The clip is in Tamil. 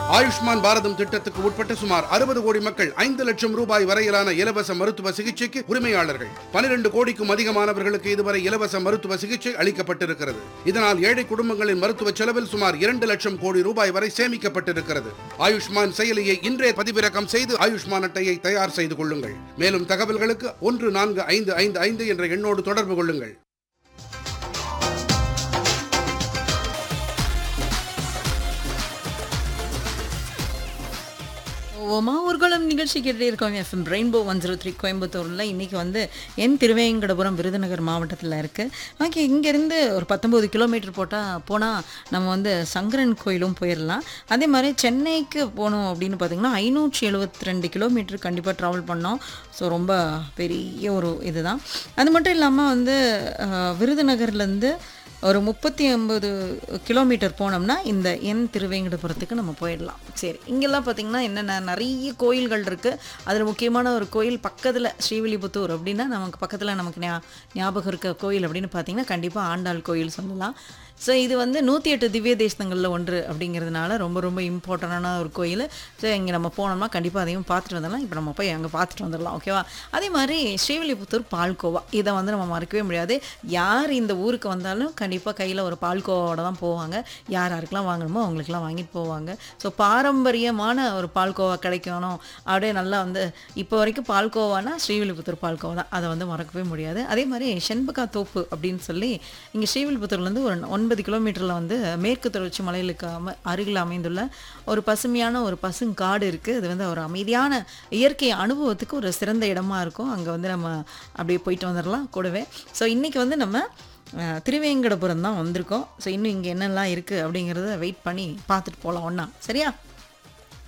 ஆயுஷ்மான் பாரதம் திட்டத்துக்கு உட்பட்ட சுமார் அறுபது கோடி மக்கள் ஐந்து லட்சம் ரூபாய் வரையிலான இலவச மருத்துவ சிகிச்சைக்கு உரிமையாளர்கள் பனிரெண்டு கோடிக்கும் அதிகமானவர்களுக்கு இதுவரை இலவச மருத்துவ சிகிச்சை அளிக்கப்பட்டிருக்கிறது இதனால் ஏழை குடும்பங்களின் மருத்துவ செலவில் சுமார் இரண்டு லட்சம் கோடி ரூபாய் வரை சேமிக்கப்பட்டிருக்கிறது ஆயுஷ்மான் செயலியை இன்றே பதிவிறக்கம் செய்து ஆயுஷ்மான் அட்டையை தயார் செய்து கொள்ளுங்கள் மேலும் தகவல்களுக்கு ஒன்று நான்கு ஐந்து ஐந்து ஐந்து என்ற எண்ணோடு தொடர்பு கொள்ளுங்கள் ஓமா ஊர்வலம் நிகழ்ச்சி கேட்டுட்டே இருக்கோம் FM Rainbow one zero three கோயம்புத்தூரில் இன்றைக்கி வந்து என் திருவேங்கடபுரம் விருதுநகர் மாவட்டத்தில் இருக்குது ஓகே இங்கேருந்து ஒரு பத்தொம்போது கிலோமீட்டர் போட்டால் போனால் நம்ம வந்து சங்கரன் கோயிலும் போயிடலாம் அதே மாதிரி சென்னைக்கு போகணும் அப்படின்னு பார்த்திங்கன்னா ஐநூற்றி எழுபத்தி ரெண்டு கிலோமீட்டர் கண்டிப்பாக ட்ராவல் பண்ணோம் ஸோ ரொம்ப பெரிய ஒரு இதுதான் அது மட்டும் இல்லாமல் வந்து அஹ், விருதுநகர்லேருந்து ஒரு முப்பத்தி ஒன்பது கிலோமீட்டர் போனோம்னா இந்த என் திருவேங்கடபுரத்துக்கு நம்ம போயிடலாம் சரி இங்கெல்லாம் பார்த்திங்கன்னா என்னென்ன நிறைய கோயில்கள் இருக்குது அதில் முக்கியமான ஒரு கோயில் பக்கத்தில் ஸ்ரீவில்லிபுத்தூர் அப்படின்னா நமக்கு பக்கத்தில் நமக்கு ஞா ஞாபகம் இருக்க கோயில் அப்படின்னு பார்த்தீங்கன்னா கண்டிப்பாக ஆண்டாள் கோயில் சொல்லலாம் ஸோ இது வந்து நூற்றி எட்டு திவ்ய தேசங்களில் ஒன்று அப்படிங்கிறதுனால ரொம்ப ரொம்ப இம்பார்ட்டண்டான ஒரு கோயில் ஸோ இங்கே நம்ம போனோம்னா கண்டிப்பாக அதையும் பார்த்துட்டு வந்துடலாம் இப்போ நம்ம போய் அங்கே பார்த்துட்டு வந்துடலாம் ஓகேவா அதே மாதிரி ஸ்ரீவில்லிபுத்தூர் பால்கோவா இதை வந்து நம்ம மறக்கவே முடியாது யார் இந்த ஊருக்கு வந்தாலும் கண்டிப்பாக கையில் ஒரு பால்கோவாவோட தான் போவாங்க யார் யாருக்கெல்லாம் வாங்கணுமோ அவங்களுக்குலாம் வாங்கிட்டு போவாங்க ஸோ பாரம்பரியமான ஒரு பால்கோவா கிடைக்கணும் அப்படியே நல்லா வந்து இப்போ வரைக்கும் பால்கோவானா ஸ்ரீவில்லிபுத்தூர் பால்கோவா தான் அதை வந்து மறக்கவே முடியாது அதே மாதிரி செண்பகா தோப்பு அப்படின்னு சொல்லி இங்கே ஸ்ரீவில்லிபுத்தூர்லேருந்து ஒரு ஒன்பது கிலோமீட்டரில் வந்து மேற்கு தொடர்ச்சி மலைகளுக்கு அம அருகில் அமைந்துள்ள ஒரு பசுமையான ஒரு பசுங்காடு இருக்குது அது வந்து ஒரு அமைதியான இயற்கை அனுபவத்துக்கு ஒரு சிறந்த இடமா இருக்கும் அங்கே வந்து நம்ம அப்படியே போயிட்டு வந்துடலாம் கூடவே ஸோ இன்றைக்கி வந்து நம்ம அஹ், திருவேங்கடபுரம் தான் வந்திருக்கோம் ஸோ இன்னும் இங்கே என்னெல்லாம் இருக்குது அப்படிங்கிறத வெயிட் பண்ணி பார்த்துட்டு போகலாம் ஒன்றா சரியா